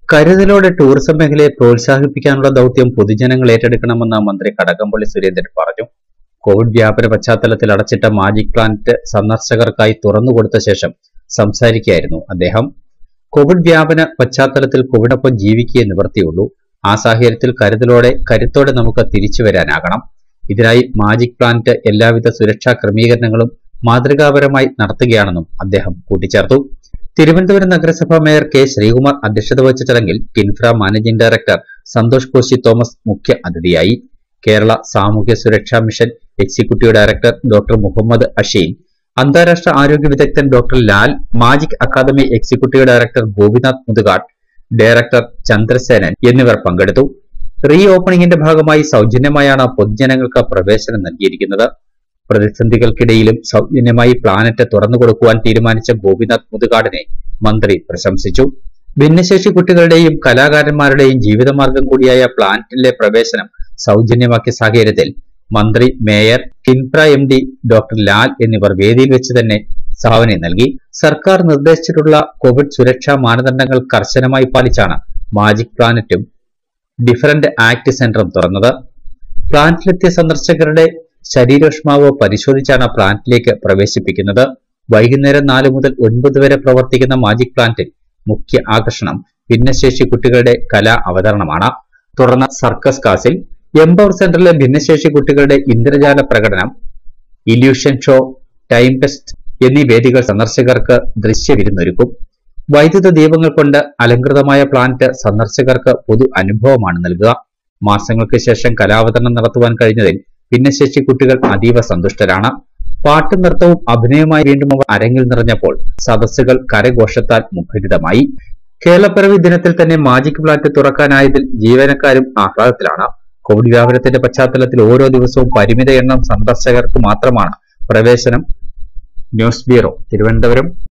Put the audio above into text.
കരുതലോടെ ടൂറിസം മേഖലയെ പ്രോത്സാഹിപ്പിക്കാനുള്ള ദൗത്യം പൊതുജനങ്ങൾ ഏറ്റെടുക്കണമെന്ന് മന്ത്രി കടകംപള്ളി സുരേന്ദ്രൻ പറഞ്ഞു കോവിഡ് വ്യാപന പശ്ചാത്തലത്തിൽ അടച്ചിട്ട മാജിക് പ്ലാന്റ് സന്ദർശകർക്കായി തുറന്നുകൊടുത്ത ശേഷം സംസാരിക്കുകയായിരുന്നു അദ്ദേഹം കോവിഡ് വ്യാപന പശ്ചാത്തലത്തിൽ കോവിഡൊപ്പം ജീവിക്കേ നിവർത്തിയുള്ളൂ ആ സാഹചര്യത്തിൽ കരുതലോടെ കരുത്തോടെ നമുക്ക് തിരിച്ചു വരാനാകണം ഇതിനായി മാജിക് പ്ലാന്റ് എല്ലാവിധ സുരക്ഷാ ക്രമീകരണങ്ങളും മാതൃകാപരമായി നടത്തുകയാണെന്നും അദ്ദേഹം കൂട്ടിച്ചേർത്തു തിരുവനന്തപുരം നഗരസഭാ മേയർ കെ ശ്രീകുമാർ അധ്യക്ഷത വഹിച്ച ചടങ്ങിൽ കിൻഫ്ര മാനേജിംഗ് ഡയറക്ടർ സന്തോഷ് കോശി തോമസ് മുഖ്യ അതിഥിയായി കേരള സാമൂഹ്യ സുരക്ഷാ mission executive director doctor Muhammad Asheen അന്താരാഷ്ട്ര ആരോഗ്യ വിദഗ്ധൻ doctor Lal magic academy executive director Gopinath Muthukad director Chandrasenan എന്നിവർ പങ്കെടുത്തു റീ ഓപ്പണിംഗിന്റെ ഭാഗമായി സൗജന്യമായാണ് പൊതുജനങ്ങൾക്ക് പ്രവേശനം നൽകിയിരിക്കുന്നത് പ്രതിസന്ധികൾക്കിടയിലും സൗജന്യമായി പ്ലാനറ്റ് തുറന്നുകൊടുക്കുവാൻ തീരുമാനിച്ച ഗോപിനാഥ് മുതുകാടിനെ മന്ത്രി പ്രശംസിച്ചു ഭിന്നശേഷി കുട്ടികളുടെയും കലാകാരന്മാരുടെയും ജീവിതമാർഗം കൂടിയായ പ്ലാന്റിലെ പ്രവേശനം സൗജന്യമാക്കിയ സാഹചര്യത്തിൽ മന്ത്രി mayor Kinfra M D doctor Lal എന്നിവർ വേദിയിൽ വെച്ച് തന്നെ സംഭാവന നൽകി സർക്കാർ നിർദ്ദേശിച്ചിട്ടുള്ള കോവിഡ് സുരക്ഷാ മാനദണ്ഡങ്ങൾ കർശനമായി പാലിച്ചാണ് മാജിക് പ്ലാനറ്റും ഡിഫറന്റ് ആക്ട് സെന്ററും തുറന്നത് പ്ലാന്റിലെത്തിയ സന്ദർശകരുടെ ശരീരോഷ്മാവ് പരിശോധിച്ചാണ് പ്ലാന്റിലേക്ക് പ്രവേശിപ്പിക്കുന്നത് വൈകുന്നേരം നാല് മുതൽ ഒൻപത് വരെ പ്രവർത്തിക്കുന്ന മാജിക് പ്ലാന്റിൽ മുഖ്യ ആകർഷണം ഭിന്നശേഷി കുട്ടികളുടെ കലാ അവതരണമാണ് തുടർന്ന് സർക്കസ് കാസിൽ എംപവർ സെന്ററിലെ ഭിന്നശേഷി കുട്ടികളുടെ ഇന്ദ്രജാല പ്രകടനം ഇല്യൂഷൻ ഷോ ടൈം ടെസ്റ്റ് എന്നീ വേദികൾ സന്ദർശകർക്ക് ദൃശ്യവിരുന്നൊരുക്കും വൈദ്യുത ദീപങ്ങൾ കൊണ്ട് അലങ്കൃതമായ പ്ലാന്റ് സന്ദർശകർക്ക് പൊതു അനുഭവമാണ് നൽകുക മാസങ്ങൾക്ക് ശേഷം കലാവതരണം നടത്തുവാൻ കഴിഞ്ഞതിൽ ഭിന്നശേഷി കുട്ടികൾ അതീവ സന്തുഷ്ടരാണ് പാട്ടും നൃത്തവും അഭിനയമായി വീണ്ടും അവർ അരങ്ങിൽ നിറഞ്ഞപ്പോൾ സദസ്സുകൾ കരഘോഷത്താൽ മുഖരിതമായി കേരളപ്പിറവി ദിനത്തിൽ തന്നെ മാജിക് പ്ലാന്റ് തുറക്കാനായതിൽ ജീവനക്കാരും ആഹ്ലാദത്തിലാണ് കോവിഡ് വ്യാപനത്തിന്റെ പശ്ചാത്തലത്തിൽ ഓരോ ദിവസവും പരിമിത എണ്ണം സന്ദർശകർക്ക് മാത്രമാണ് പ്രവേശനം ന്യൂസ് ബ്യൂറോ തിരുവനന്തപുരം